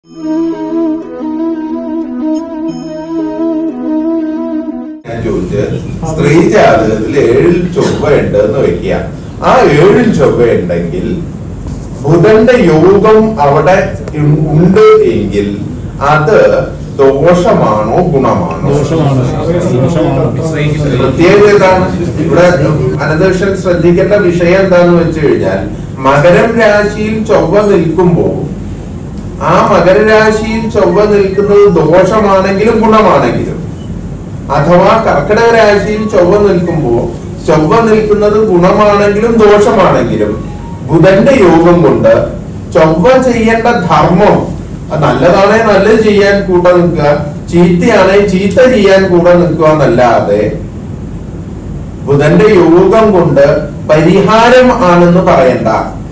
ഞാൻ ചോദിച്ചത് സ്ത്രീ ജാതകത്തിൽ ഏഴിൽ ചൊവ്വ ഉണ്ട് എന്ന് വെക്കുക ആ ഏഴിൽ ചൊവ്വ ഉണ്ടെങ്കിൽ ബുധന്റെ യോഗം അവിടെ ഉ- ഉണ്ട് എങ്കിൽ അത് ദോഷമാണോ ഗുണമാണോ ദോഷമാണ് ദോഷമാണ് പ്രത്യേകത ഏതാണ് ഇവിടെ അനന്തവിഷൻ ശ്രദ്ധിക്കേണ്ട വിഷയം എന്താന്ന് വെച്ച് കഴിഞ്ഞാൽ മകരം രാശിയിൽ ചൊവ്വ നിൽക്കുമ്പോൾ ആ മകരരാശിയിൽ ചൊവ്വ നിൽക്കുന്നത് ദോഷമാണെങ്കിലും ഗുണമാണെങ്കിലും അഥവാ കർക്കിടക രാശിയിൽ ചൊവ്വ നിൽക്കുമ്പോൾ ചൊവ്വ നിൽക്കുന്നത് ഗുണമാണെങ്കിലും ദോഷമാണെങ്കിലും ബുധന്റെ യോഗം കൊണ്ട് ചൊവ്വ ചെയ്യേണ്ട ധർമ്മം അത് നല്ലതാണെ നല്ലത് ചെയ്യാൻ കൂടെ നിൽക്കുക ചീത്തയാണെ ചീത്ത ചെയ്യാൻ കൂടെ നിൽക്കുക എന്നല്ലാതെ ബുധന്റെ യോഗം കൊണ്ട് പരിഹാരം ആണെന്ന് പറയണ്ട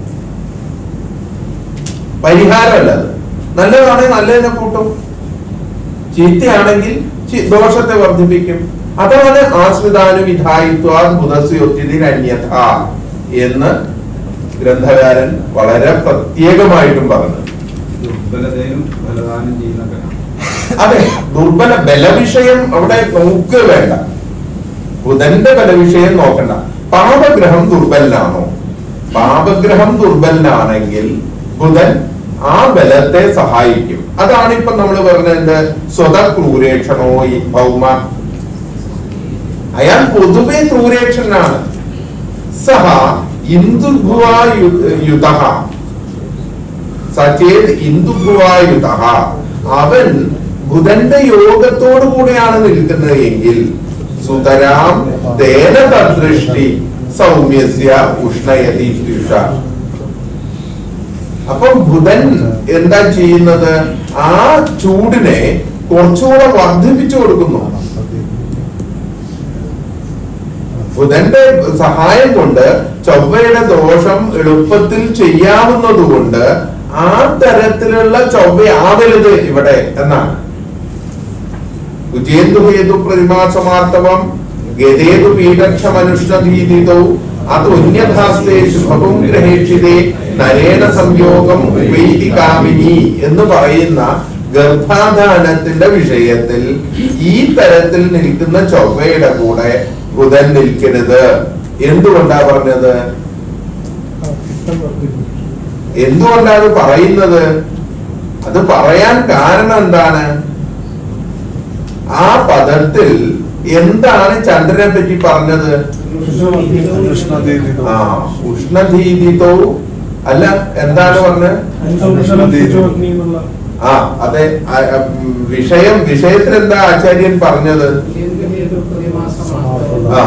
പരിഹാരമല്ല അത് നല്ലതാണെങ്കിൽ നല്ലതിനെ കൂട്ടും ചീത്തയാണെങ്കിൽ ചി- ദോഷത്തെ വർദ്ധിപ്പിക്കും അതാണ് ആശ്രിതാനുവിധായിത്വ ബുധസ്യോത്യതിൽ അന്യഥ എന്ന് ഗ്രന്ഥകാരൻ വളരെ പ്രത്യേകമായിട്ടും പറഞ്ഞു ദുർബലതയും ബലദാനം ചെയ്യുന്ന ഗ്രഹം അതെ ദുർബല ബലവിഷയം അവിടെ നോക്കുക വേണ്ട ബുധന്റെ ബലവിഷയം നോക്കണ്ട പാപഗ്രഹം ദുർബലനാണോ പാപഗ്രഹം ദുർബലനാണെങ്കിൽ ബുധൻ ആ ബലത്തെ സഹായിക്കും അതാണ് ഇപ്പൊ നമ്മൾ പറഞ്ഞത് സ്വത ക്രൂരേക്ഷണോ ഈ ഭൗമ അയാൾ പൊതുവെ ക്രൂരേക്ഷനാണ് സഹ ഇന്ദുഭുവായുത സചേത് ഇന്ദുഭുവായുത അവൻ ബുധന്റെ യോഗത്തോടു കൂടെയാണ് നിൽക്കുന്നത് എങ്കിൽ സുതരാം തേന തദൃഷ്ടി സൗമ്യസ്യ ഉഷ്ണയതി തിഷ അപ്പം ബുധൻ എന്താ ചെയ്യുന്നത് ആ ചൂടിനെ കുറച്ചുകൂടെ വർദ്ധിപ്പിച്ചു കൊടുക്കുന്നു ബുധന്റെ സഹായം കൊണ്ട് ചൊവ്വയുടെ ദോഷം എളുപ്പത്തിൽ ചെയ്യാവുന്നത് കൊണ്ട് ആ തരത്തിലുള്ള ചൊവ്വയാവരുത് ഇവിടെ എന്നാണ് ഉജേന്ദു ഹേതു പ്രതിമാസമാർത്തവം ഗതേതു പീഡക്ഷമനുഷ്ണധീതിതൗ അത് ഉന്യഥാസ്തേ ശുഭവും ഗ്രഹേക്ഷിതേ നരേണ സംയോഗം ഉപൈതി കാമിനി എന്ന് പറയുന്ന ഗർഭാധാനത്തിന്റെ വിഷയത്തിൽ ഈ തരത്തിൽ നിൽക്കുന്ന ചൊവ്വയുടെ കൂടെ ബുധൻ നിൽക്കരുത് എന്തുകൊണ്ടാ പറഞ്ഞത് എന്തുകൊണ്ടാണ് പറയുന്നത് അത് പറയാൻ കാരണം എന്താണ് ആ പദത്തിൽ എന്താണ് ചന്ദ്രനെ പറ്റി പറഞ്ഞത് ആ ഉഷ്ണധീതിതോ അല്ല എന്താണ് പറഞ്ഞത് ആ അതെ ആ, ആ, ഉം, വിഷയം വിഷയത്തിൽ എന്താ ആചാര്യൻ പറഞ്ഞത് ആ.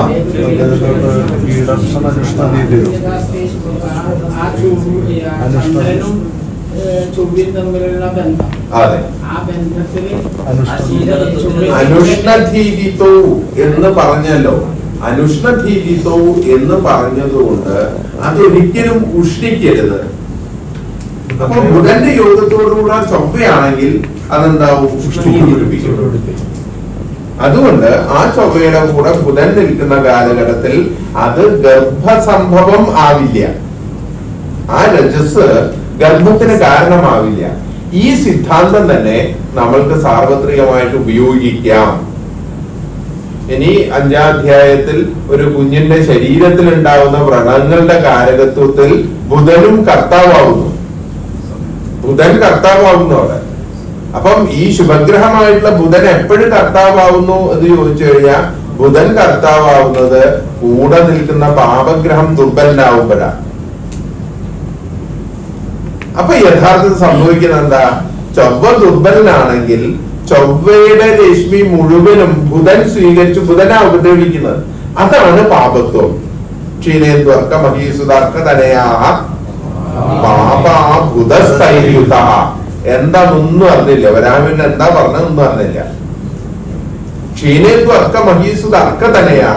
ചന്ദ്രനും ചൊവ്വയും തമ്മിലുള്ള ബന്ധം അതെ ആ ബന്ധത്തില് അനുഷ്ണ- അനുഷ്ണധീതിതോ എന്ന് പറഞ്ഞല്ലോ അനുഷ്ണധീതിതോ എന്ന് പറഞ്ഞതുകൊണ്ട് അതൊരിക്കലും ഉഷ്ണിക്കരുത് അപ്പൊ ബുധന്റെ യോഗത്തോടുകൂടെ ചൊവ്വയാണെങ്കിൽ അതെന്താവും ഉഷ്ണിക്കും അതുകൊണ്ട് ആ ചൊവ്വയുടെ കൂടെ ബുധൻ നിൽക്കുന്ന കാലഘട്ടത്തിൽ അത് ഗർഭസംഭവം ആവില്ല ആ രജസ് ഗർഭത്തിന് കാരണമാവില്ല ഈ സിദ്ധാന്തം തന്നെ നമ്മൾക്ക് സാർവത്രികമായിട്ട് ഉപയോഗിക്കാം ഇനി അഞ്ചാധ്യായത്തിൽ ഒരു കുഞ്ഞിന്റെ ശരീരത്തിൽ ഉണ്ടാവുന്ന വ്രണങ്ങളുടെ കാരകത്വത്തിൽ ബുധനും കർത്താവാകുന്നു ബുധൻ കർത്താവാകുന്നു അവിടെ അപ്പം ഈ ശുഭഗ്രഹമായിട്ടുള്ള ബുധൻ എപ്പോഴും കർത്താവാകുന്നു എന്ന് ചോദിച്ചു കഴിഞ്ഞാൽ ബുധൻ കർത്താവാകുന്നത് കൂടെ നിൽക്കുന്ന പാപഗ്രഹം ദുർബലനാവുമ്പോഴാണ് അപ്പൊ യഥാർത്ഥത്തിൽ സംഭവിക്കുന്നത് എന്താ ചൊവ്വ ദുർബലനാണെങ്കിൽ ചൊവ്വയുടെ രശ്മി മുഴുവനും ബുധൻ സ്വീകരിച്ച് ബുധനാ ഉപദ്രവിക്കുന്നത് അതാണ് പാപത്വം ക്ഷീണേന്ദ്വർക്ക മഹീസുതർക്ക തനയാ പാപാഭുതസ്ഥൈര്യുത എന്താണെന്നൊന്നും അറിഞ്ഞില്ല വരാമിന് എന്താ പറഞ്ഞതൊന്നും അറിഞ്ഞില്ല ക്ഷീണേന്ദ്വർക്ക മഹീസുത അർക്ക തനയാ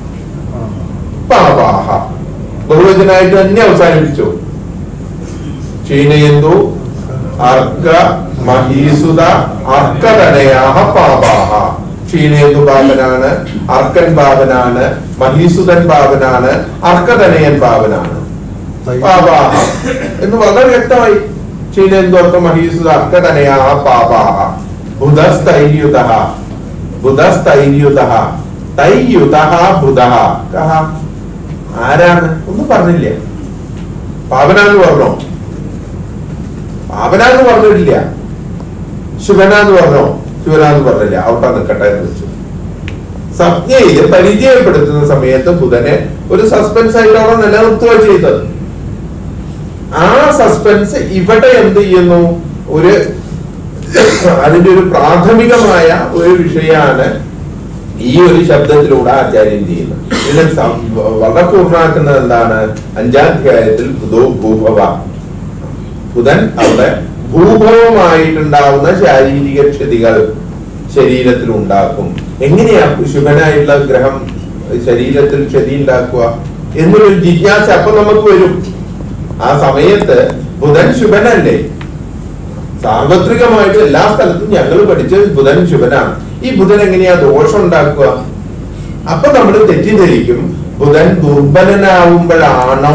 പാപാഹ ബഹുവചനായിട്ട് തന്നെ അവസാനിപ്പിച്ചു ക്ഷീണയന്തു അർക്ക മഹീസുത അർക്കതനയാഹ പാപാഹ ക്ഷീണേന്ദു പാപനാണ് അർക്കൻ പാപനാണ് മഹീസുതൻ പാപനാണ് അർക്കതനയൻ പാപനാണ് പാപാഹ എന്ന് വളരെ വ്യക്തമായി ക്ഷീണേന്ദ്വർക്ക മഹീസുത അർക്കതനയാ പാപാഹ ബുധസ്ഥൈര്യുത ബുധസ്ഥൈര്യുത തൈയുത ബുധ കഹ ആരാണ് ഒന്നും പറഞ്ഞില്ല പാവനാന്ന് പറഞ്ഞോ പാവനാന്ന് പറഞ്ഞിട്ടില്ല ശുഭനാന്ന് പറഞ്ഞോ ശിവനാന്ന് പറഞ്ഞില്ല അവിടെ നിൽക്കട്ടെ എന്ന് വെച്ചു സംജ്ഞയില് പരിചയപ്പെടുത്തുന്ന സമയത്ത് ബുധനെ ഒരു സസ്പെൻസ് ആയിട്ട് അവിടെ നിലനിർത്തുക ചെയ്തത് ആ സസ്പെൻസ് ഇവിടെ എന്ത് ചെയ്യുന്നു ഒരു അതിന്റെ ഒരു പ്രാഥമികമായ ഒരു വിഷയമാണ് ഈ ഒരു ശബ്ദത്തിലൂടെ ആചാര്യം ചെയ്യുന്നത് ഇതിനെ സം- വളരെ പൂർണ്ണമാക്കുന്നത് എന്താണ് അഞ്ചാധ്യായത്തിൽ ബുധോ ഭൂഭവ ബുധൻ അവിടെ ഭൂഭവമായിട്ടുണ്ടാവുന്ന ശാരീരിക ക്ഷതികൾ ശരീരത്തിൽ ഉണ്ടാക്കും എങ്ങനെയാ ശുഭനായിട്ടുള്ള ഗ്രഹം ശരീരത്തിൽ ക്ഷതി ഉണ്ടാക്കുക എന്നൊരു ജിജ്ഞാസ അപ്പൊ നമുക്ക് വരും ആ സമയത്ത് ബുധൻ ശുഭനല്ലേ സാർവത്രികമായിട്ട് എല്ലാ സ്ഥലത്തും ഞങ്ങൾ പഠിച്ചത് ബുധൻ ശുഭനാണ് ഈ ബുധൻ എങ്ങനെയാ ദോഷം ഉണ്ടാക്കുക അപ്പൊ നമ്മൾ തെറ്റിദ്ധരിക്കും ബുധൻ ദുർബലനാവുമ്പോഴാണോ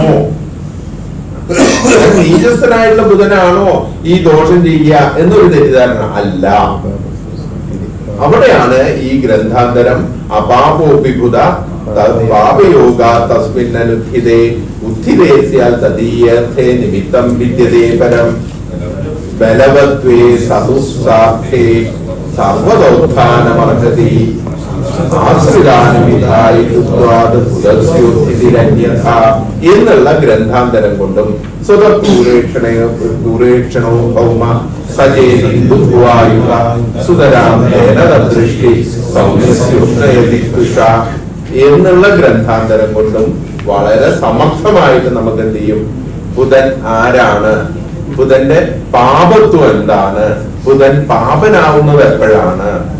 നീചസ്ഥനായിട്ടുള്ള ബുധനാണോ ഈ ദോഷം ചെയ്യുക എന്നൊരു തെറ്റിദ്ധാരണ അല്ല അവിടെയാണ് ഈ ഗ്രന്ഥാന്തരം അപാപോപിഭുത പാപയോഗ തസ്മിന്നനുദ്ധിതേ ഉദ്ധിതേസ്യാൽ തദീയർത്ഥേ നിമിത്തം വിദ്യതേ പരം ബലവത്വേ സതുസാഖേ സർവദൗത്ഥാനമർഹതി ആശ്രിതാനുവിധായി കൃത്വാത് പുലസ്യോദ്ധിതിരന്യഥ എന്നുള്ള ഗ്രന്ഥാന്തരം കൊണ്ടും സ്വതപൂരേക്ഷണ പൂരേക്ഷണോ ഭൗമ സജേതിന്ദുവായുക സുതരാം ദൃഷ്ടി സൗമ്യസ്യുഷ്ണയതി കൃഷ എന്നുള്ള ഗ്രന്ഥാന്തരം കൊണ്ടും വളരെ സമർത്ഥമായിട്ട് നമുക്ക് എന്ത് ചെയ്യും ബുധൻ ആരാണ് ബുധന്റെ പാപത്വം എന്താണ് ബുധൻ പാപനാവുന്നത് എപ്പോഴാണ്